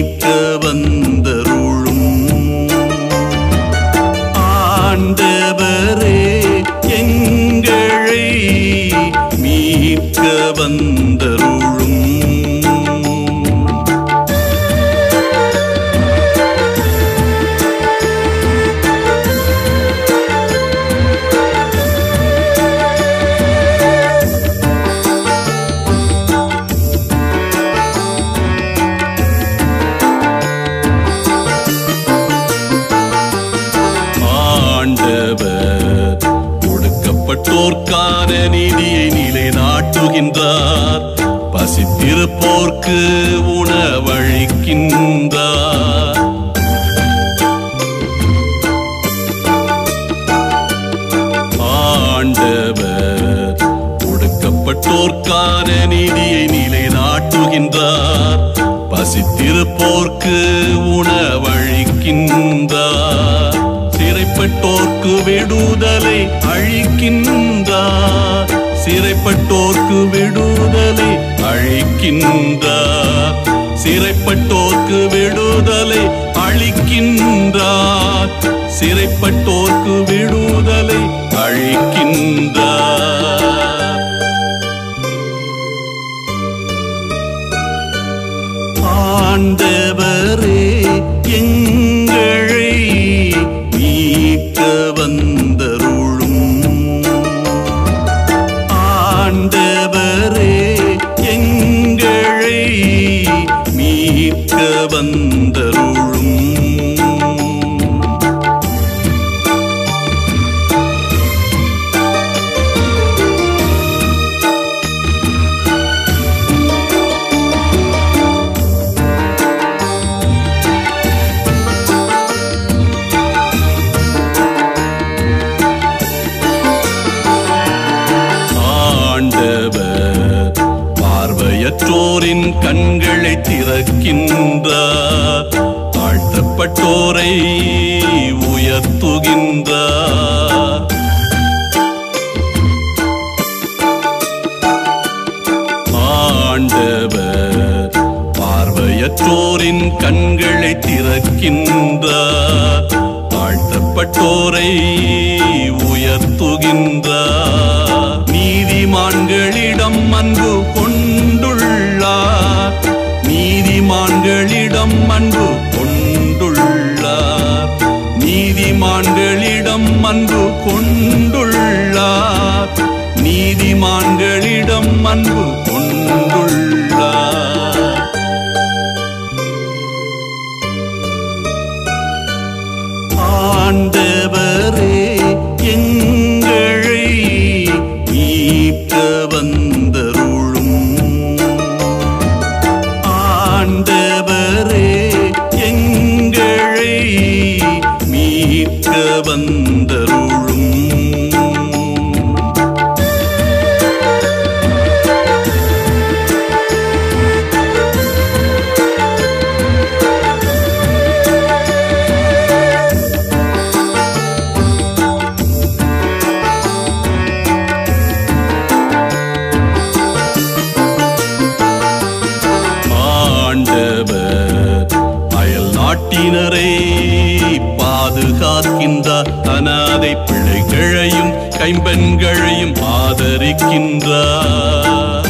மீட்க வந்தருளும் ஆண்டவரே எங்களை மீட்க வந்தருளும் ஆண்டவர் ஒடுக்கப்பட்டோர்க்கான நீதியை நிலைநாட்டுகின்றார் பசித்திருப்போர்க்கு உணவளிக்கின்றார் ஆண்டவர் ஒடுக்கப்பட்டோர்க்கான நீதியை நிலைநாட்டுகின்றார் பசித்திருப்போர்க்கு உணவளிக்கின்றார் சிறைப்பட்டோர்க்கு விடுதலை அழிக்கின்றார் சிறைப்பட்டோர்க்கு விடுதலை அழிக்கின்றார் சிறைப்பட்டோர்க்கு விடுதலை அளிக்கின்றார் சிறைப்பட்டோர்க்கு விடுதலை அழிக்கின்றார் ஆண்டவரே எங்களை மீட்க வந்தருளும் ஆண்டவரே எங்களை மீட்க வந்தருளும் ஆண்டவர் பார்வையற்றோரின் கண்களை திறக்கின்றார் தாழ்த்தப்பட்டோரை உயர்த்துகின்றார் ஆண்டவர் பார்வையற்றோரின் கண்களை திறக்கின்றார் தாழ்த்தப்பட்டோரை உயர்த்துகின்றார் நீதிமான்களிடம் அன்பு கொண்டுள்ளார் நீதிமான்களிடம் அன்பு கொண்டுள்ளார் நீதிமான்களிடம் அன்பு கொண்டுள்ளார் நீதிமான்களிடம் அன்பு கொண்டுள்ளார் ஆண்டவரே எங்களை மீட்க வந்தருளும் ஆண்டவரே எங்களை மீட்க வந்தருளும் ஆண்டவர் அயல் நாட்டினரை பாதுகாக்கின்றார் அனாதை பிள்ளைகளையும் கைம்பெண்களையும் ஆதரிக்கின்றார்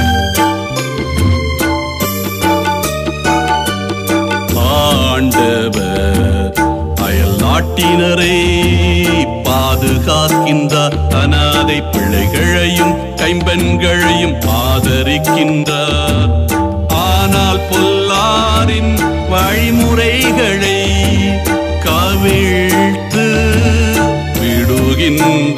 ஆண்டவர் அயல் நாட்டினரை பாதுகாக்கின்றார் அனாதை பிள்ளைகளையும் கைம்பெண்களையும் ஆதரிக்கின்றார் ஆனால் பொல்லாரின் வழிமுறைகளை கவிழ்த்து விடுகின்றார்